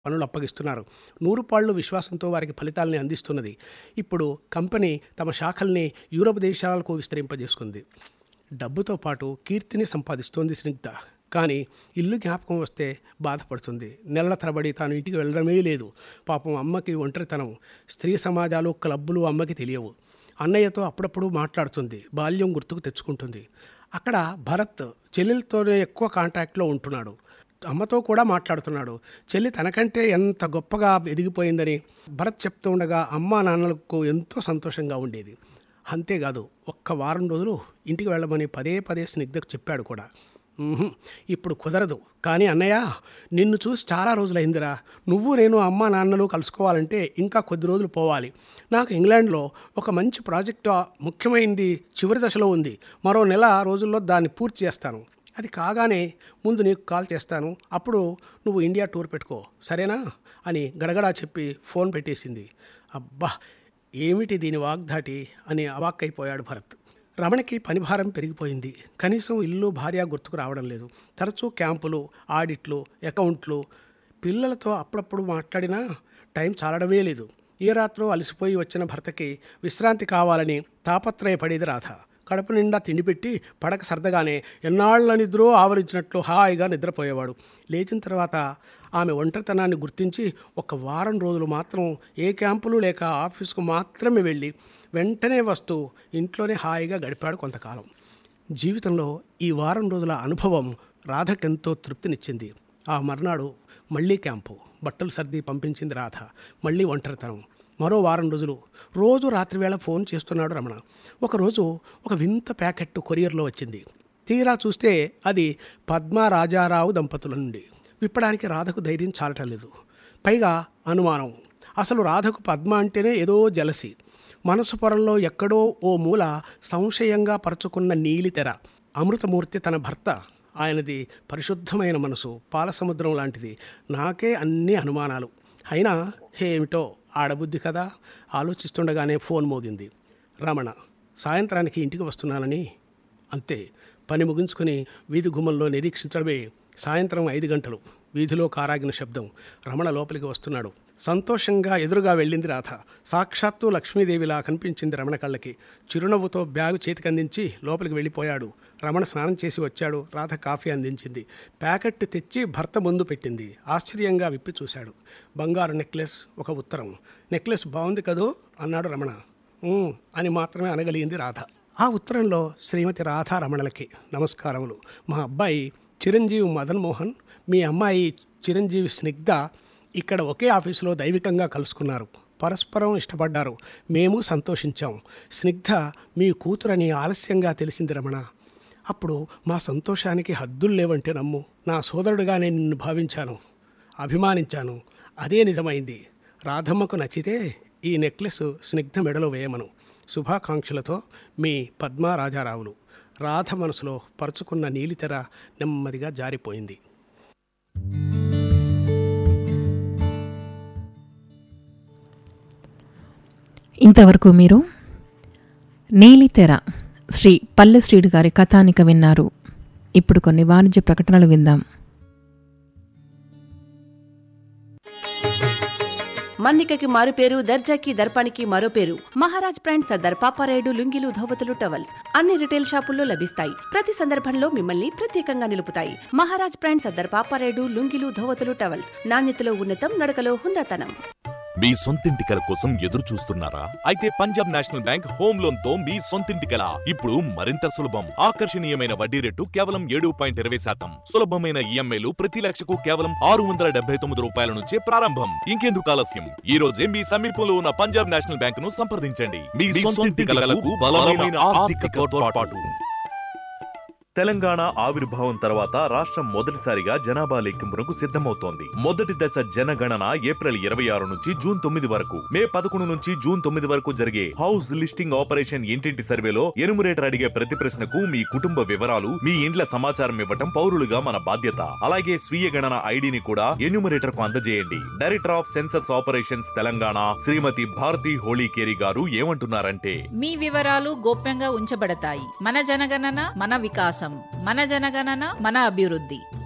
పనులు అప్పగిస్తున్నారు నూరు పాళ్ళు విశ్వాసంతో వారికి ఫలితాలని అందిస్తున్నది ఇప్పుడు కంపెనీ తమ శాఖల్ని యూరప్ దేశాలకు విస్తరింపజేసుకుంది డబ్బుతో పాటు కీర్తిని సంపాదిస్తోంది స్నిగ్ధ కానీ ఇల్లు జ్ఞాపకం వస్తే బాధపడుతుంది నెలల తరబడి తాను ఇంటికి వెళ్ళడమే లేదు పాపం అమ్మకి ఒంటరితనం స్త్రీ సమాజాలు క్లబ్బులు అమ్మకి తెలియవు అన్నయ్యతో అప్పుడప్పుడు మాట్లాడుతుంది బాల్యం గుర్తుకు తెచ్చుకుంటుంది అక్కడ భరత్ చెల్లెలతోనే ఎక్కువ కాంటాక్ట్లో ఉంటున్నాడు అమ్మతో కూడా మాట్లాడుతున్నాడు చెల్లి తనకంటే ఎంత గొప్పగా ఎదిగిపోయిందని భరత్ చెప్తూ ఉండగా అమ్మా నాన్నలకు ఎంతో సంతోషంగా ఉండేది అంతేకాదు ఒక్క వారం రోజులు ఇంటికి వెళ్ళమని పదే పదే స్నిగ్ధకు చెప్పాడు కూడా "ఉహుం, ఇప్పుడు కుదరదు కానీ అన్నయ్య నిన్ను చూసి చాలా రోజులైందిరా నువ్వు నేను అమ్మ నాన్నలు కలుసుకోవాలంటే ఇంకా కొద్ది రోజులు పోవాలి నాకు ఇంగ్లాండ్లో ఒక మంచి ప్రాజెక్టు ముఖ్యమైనది చివరి దశలో ఉంది మరో నెల రోజుల్లో దాన్ని పూర్తి చేస్తాను అది కాగానే ముందు నీకు కాల్ చేస్తాను అప్పుడు నువ్వు ఇండియా టూర్ పెట్టుకో సరేనా అని గడగడా చెప్పి ఫోన్ పెట్టేసింది అబ్బా ఏమిటి దీని వాగ్దాటి అని అవాక్కైపోయాడు భరత్ రమణకి పనిభారం పెరిగిపోయింది కనీసం ఇల్లు భార్య గుర్తుకు రావడం లేదు తరచూ క్యాంపులు ఆడిట్లు అకౌంట్లు పిల్లలతో అప్పుడప్పుడు మాట్లాడినా టైం చాలడమే లేదు ఏ రాత్రో అలసిపోయి వచ్చిన భర్తకి విశ్రాంతి కావాలని తాపత్రయపడేది రాధ కడుపు నిండా తిండి పెట్టి పడక సర్దగానే ఎన్నాళ్ల నిద్రో ఆవరించినట్లు హాయిగా నిద్రపోయేవాడు లేచిన తర్వాత ఆమె ఒంటరితనాన్ని గుర్తించి ఒక వారం రోజులు మాత్రం ఏ క్యాంపులు లేక ఆఫీసుకు మాత్రమే వెళ్ళి వెంటనే వస్తూ ఇంట్లోనే హాయిగా గడిపాడు కొంతకాలం జీవితంలో ఈ వారం రోజుల అనుభవం రాధకెంతో తృప్తినిచ్చింది ఆ మర్నాడు మళ్ళీ క్యాంపు బట్టలు సర్ది పంపించింది రాధ మళ్ళీ ఒంటరితనం మరో వారం రోజులు రోజు రాత్రివేళ ఫోన్ చేస్తున్నాడు రమణ ఒకరోజు ఒక వింత ప్యాకెట్ కొరియర్లో వచ్చింది తీరా చూస్తే అది పద్మా రాజారావు దంపతుల నుండి విప్పడానికి రాధకు ధైర్యం చాలటం లేదు పైగా అనుమానం అసలు రాధకు పద్మ అంటేనే ఏదో జలసి మనసు పొరల్లో ఎక్కడో ఓ మూల సంశయంగా పరుచుకున్న నీలి తెర అమృతమూర్తి తన భర్త ఆయనది పరిశుద్ధమైన మనసు పాలసముద్రం లాంటిది నాకే అన్ని అనుమానాలు అయినా ఏమిటో ఆడబుద్ధి కదా ఆలోచిస్తుండగానే ఫోన్ మోగింది రమణ సాయంత్రానికి ఇంటికి వస్తున్నానని అంతే పని ముగించుకుని వీధి గుమ్మంలో నిరీక్షించడమే సాయంత్రం ఐదు గంటలు వీధిలో కారాగిన శబ్దం రమణ లోపలికి వస్తున్నాడు సంతోషంగా ఎదురుగా వెళ్ళింది రాధ సాక్షాత్తు లక్ష్మీదేవిలా కనిపించింది రమణ కళ్ళకి చిరునవ్వుతో బ్యాగు చేతికందించి లోపలికి వెళ్ళిపోయాడు రమణ స్నానం చేసి వచ్చాడు రాధ కాఫీ అందించింది ప్యాకెట్ తెచ్చి భర్త ముందు పెట్టింది ఆశ్చర్యంగా విప్పి చూశాడు బంగారు నెక్లెస్ ఒక ఉత్తరం నెక్లెస్ బాగుంది కదూ అన్నాడు రమణ "ఊ" అని మాత్రమే అనగలిగింది రాధ ఆ ఉత్తరంలో శ్రీమతి రాధా రమణలకి నమస్కారములు మా అబ్బాయి చిరంజీవి మదన్ మోహన్ మీ అమ్మాయి చిరంజీవి స్నిగ్ధ ఇక్కడ ఒకే ఆఫీసులో దైవికంగా కలుసుకున్నారు పరస్పరం ఇష్టపడ్డారు మేము సంతోషించాం స్నిగ్ధ మీ కూతురని ఆలస్యంగా తెలిసింది రమణ అప్పుడు మా సంతోషానికి హద్దులు లేవంటే నమ్ము నా సోదరుడుగానే నిన్ను భావించాను అభిమానించాను అదే నిజమైంది రాధమ్మకు నచ్చితే ఈ నెక్లెస్ స్నిగ్ధ మెడలో వేయమను శుభాకాంక్షలతో మీ పద్మా రాజారావులు రాధ మనసులో పరుచుకున్న నీలితెర నెమ్మదిగా జారిపోయింది ఇంతవరకు మీరు నీలితెర శ్రీ పల్లెశ్రీడు గారి కథానిక విన్నారు ఇప్పుడు కొన్ని వాణిజ్య ప్రకటనలు విందాం మన్నికకి మారు పేరు దర్జాకి దర్పానికి మరో పేరు మహారాజ్ బ్రాండ్ సర్దార్ పాపారాయుడు లుంగిలు ధోవతులు టవల్స్ అన్ని రిటైల్ షాపుల్లో లభిస్తాయి ప్రతి సందర్భంలో మిమ్మల్ని ప్రత్యేకంగా నిలుపుతాయి మహారాజ్ బ్రాండ్ సర్దార్ పాపారాయుడు లుంగిలు ధోవతులు టవల్స్ నాణ్యతలో ఉన్నతం నడకలో హుందాతనం మీ సొంతింటి కల కోసం ఎదురు చూస్తున్నారా అయితే Punjab National Bank home loan తో మీ సొంతింటి కల ఇప్పుడు మరింత సులభం ఆకర్షణీయమైన వడ్డీ రేటు కేవలం ఏడు పాయింట్ ఇరవై శాతం సులభమైన ఈఎంఐలు ప్రతి లక్షకు కేవలం ఆరు వందల డెబ్బై తొమ్మిది రూపాయల నుంచే ప్రారంభం ఇంకెందుకు ఆలస్యం ఈ రోజే మీ సమీపంలో ఉన్న పంజాబ్ నేషనల్ బ్యాంక్ ను సంప్రదించండి మీ సొంతింటి కలలకు బలమైన ఆర్థిక తోడ్పాటు తెలంగాణ ఆవిర్భావం తర్వాత రాష్ట్రం మొదటిసారిగా జనాభా లెక్కింపునకు సిద్ధమవుతోంది మొదటి దశ జనగణన ఏప్రిల్ ఇరవై ఆరు నుంచి జూన్ తొమ్మిది వరకు మే పదకొండు నుంచి జూన్ తొమ్మిది వరకు జరిగే హౌస్ లిస్టింగ్ ఆపరేషన్ ఇంటింటి సర్వేలో ఎనుమరేటర్ అడిగే ప్రతి ప్రశ్నకు మీ కుటుంబ వివరాలు మీ ఇండ్ల సమాచారం ఇవ్వటం పౌరులుగా మన బాధ్యత అలాగే స్వీయ గణన ఐడిని కూడా ఎన్యూమరేటర్ కు అందజేయండి director of census operations Telangana Shrimati Bharati Holikeri గారు ఏమంటున్నారంటే మీ వివరాలు గోప్యంగా ఉంచబడతాయి మన జనగణన మన వికాసం మన జనగణన మన అభివృద్ధి